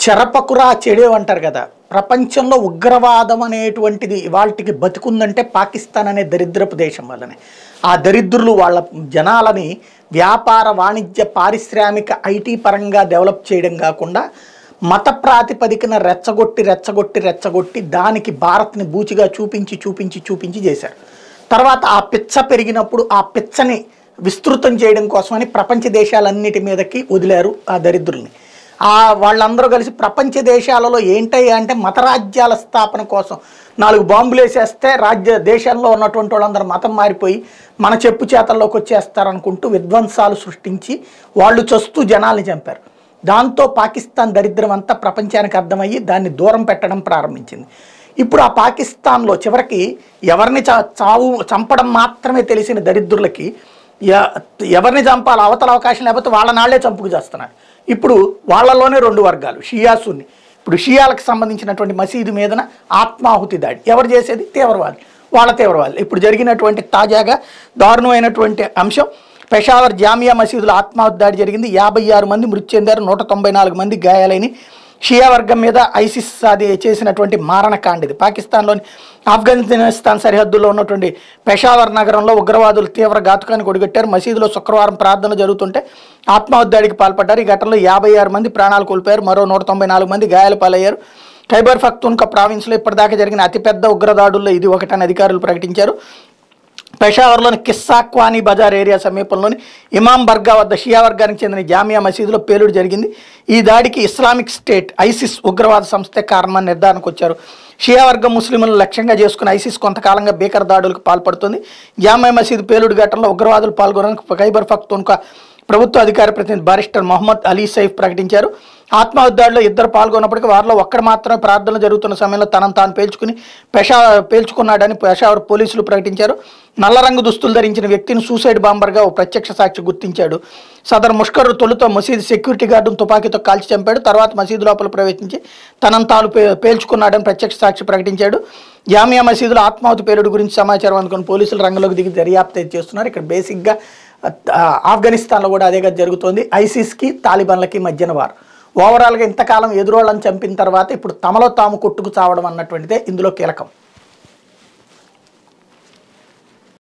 చెరపకురా చెడేవు అంటారు కదా ప్రపంచంలో ఉగ్రవాదం అనేటువంటిది వాళ్ళకి బతుకుందంటే పాకిస్తాన్ అనే దరిద్రపు దేశం వల్లనే ఆ దరిద్రులు వాళ్ళ జనాలని వ్యాపార వాణిజ్య పారిశ్రామిక ఐటీ పరంగా డెవలప్ చేయడం కాకుండా మత ప్రాతిపదికన రెచ్చగొట్టి రెచ్చగొట్టి రెచ్చగొట్టి దానికి భారత్ని బూచిగా చూపించి చూపించి చూపించి చేశారు తర్వాత ఆ పిచ్చ పెరిగినప్పుడు ఆ పిచ్చని విస్తృతం చేయడం కోసమని ప్రపంచ దేశాలన్నిటి మీదకి వదిలారు ఆ దరిద్రుల్ని ఆ వాళ్ళందరూ కలిసి ప్రపంచ దేశాలలో ఏంటయ్యా అంటే మతరాజ్యాల స్థాపన కోసం నాలుగు బాంబులు వేసేస్తే రాజ్య దేశాల్లో ఉన్నటువంటి వాళ్ళందరూ మతం మారిపోయి మన చెప్పు చేతల్లోకి వచ్చేస్తారనుకుంటూ విధ్వంసాలు సృష్టించి వాళ్ళు చస్తూ జనాల్ని చంపారు దాంతో పాకిస్తాన్ దరిద్రం అంతా ప్రపంచానికి అర్థమయ్యి దాన్ని దూరం పెట్టడం ప్రారంభించింది ఇప్పుడు ఆ పాకిస్తాన్లో చివరికి ఎవరిని చా చావు చంపడం మాత్రమే తెలిసిన దరిద్రులకి ఎ- ఎవరిని చంపాలి అవతల అవకాశం లేకపోతే వాళ్ళ నాళ్లే చంపుకు చేస్తున్నారు ఇప్పుడు వాళ్ళలోనే రెండు వర్గాలు షియా సున్ని ఇప్పుడు షియాలకు సంబంధించినటువంటి మసీదు మీదన ఆత్మాహుతి దాడి ఎవరు చేసేది తీవ్రవాది వాళ్ళ తీవ్రవాది ఇప్పుడు జరిగినటువంటి తాజాగా దారుణమైనటువంటి అంశం పెషావర్ జామియా మసీదులో ఆత్మాహుతి దాడి జరిగింది యాభై ఆరు మంది మృతి చెందారు నూట తొంభై నాలుగు మంది గాయాలైన షియా వర్గం మీద ఐసిస్ అది చేసినటువంటి మారణకాండ ఇది పాకిస్తాన్లోని ఆఫ్ఘనిస్తాన్ సరిహద్దుల్లో ఉన్నటువంటి పెషావర్ నగరంలో ఉగ్రవాదులు తీవ్ర ఘాతుకానికి ఒడిగట్టారు మసీదులో శుక్రవారం ప్రార్థనలు జరుగుతుంటే ఆత్మాహుతి దాడికి పాల్పడ్డారు ఈ ఘటనలో యాభై ఆరు మంది ప్రాణాలు కోల్పోయారు మరో నూట తొంభై నాలుగు మంది గాయాల పాలయ్యారు ఖైబర్ పఖ్తూన్ఖా ప్రావిన్స్లో ఇప్పటిదాకా జరిగిన అతిపెద్ద ఉగ్రదాడుల్లో ఇది ఒకటని అధికారులు ప్రకటించారు పెషావర్లోని కిస్సాక్వానీ బజార్ ఏరియా సమీపంలోని ఇమాం బర్గా వద్ద షియా వర్గానికి చెందిన జామియా మసీదులో పేలుడు జరిగింది ఈ దాడికి ఇస్లామిక్ స్టేట్ ఐసిస్ ఉగ్రవాద సంస్థే కారణమని నిర్ధారణకు వచ్చారు షియా వర్గం ముస్లింలను లక్ష్యంగా చేసుకుని ఐసిస్ కొంతకాలంగా భీకర దాడులకు పాల్పడుతుంది జామియా మసీదు పేలుడు ఘటనలో ఉగ్రవాదులు పాల్గొనడానికి ఖైబర్ పఖ్తూన్ఖా ప్రభుత్వ అధికార ప్రతినిధి బారిస్టర్ మొహమ్మద్ అలీ సైఫ్ ప్రకటించారు ఆత్మహత్యాలో ఇద్దరు పాల్గొన్నప్పటికీ వారిలో ఒక్కడు మాత్రమే ప్రార్థనలు జరుగుతున్న సమయంలో తనను తాను పేల్చుకుని పెషా పేల్చుకున్నాడని పెషావర్ పోలీసులు ప్రకటించారు నల్ల రంగు దుస్తులు ధరించిన వ్యక్తిని సూసైడ్ బాంబర్గా ఓ ప్రత్యక్ష సాక్షి గుర్తించాడు సదరు ముష్కరు తొలుత మసీదు సెక్యూరిటీ గార్డును తుపాకీతో కాల్చి చంపాడు తర్వాత మసీదు లోపల ప్రవేశించి తనను తాను పే పేల్చుకున్నాడని ప్రత్యక్ష సాక్షి ప్రకటించాడు జామియా మసీదులో ఆత్మాహుతి పేలుడు గురించి సమాచారం అందుకుని పోలీసులు రంగంలోకి దిగి దర్యాప్తు అయితే చేస్తున్నారు ఇక్కడ బేసిక్గా ఆ, ఆఫ్ఘనిస్తాన్లో కూడా అదే కదా జరుగుతోంది ఐసిస్కి తాలిబాన్లకి మధ్యన వారు ఓవరాల్గా ఇంతకాలం ఎదురోళ్ళని చంపిన తర్వాత ఇప్పుడు తమలో తాము కొట్టుకు చావడం అన్నటువంటిదే ఇందులో కీలకం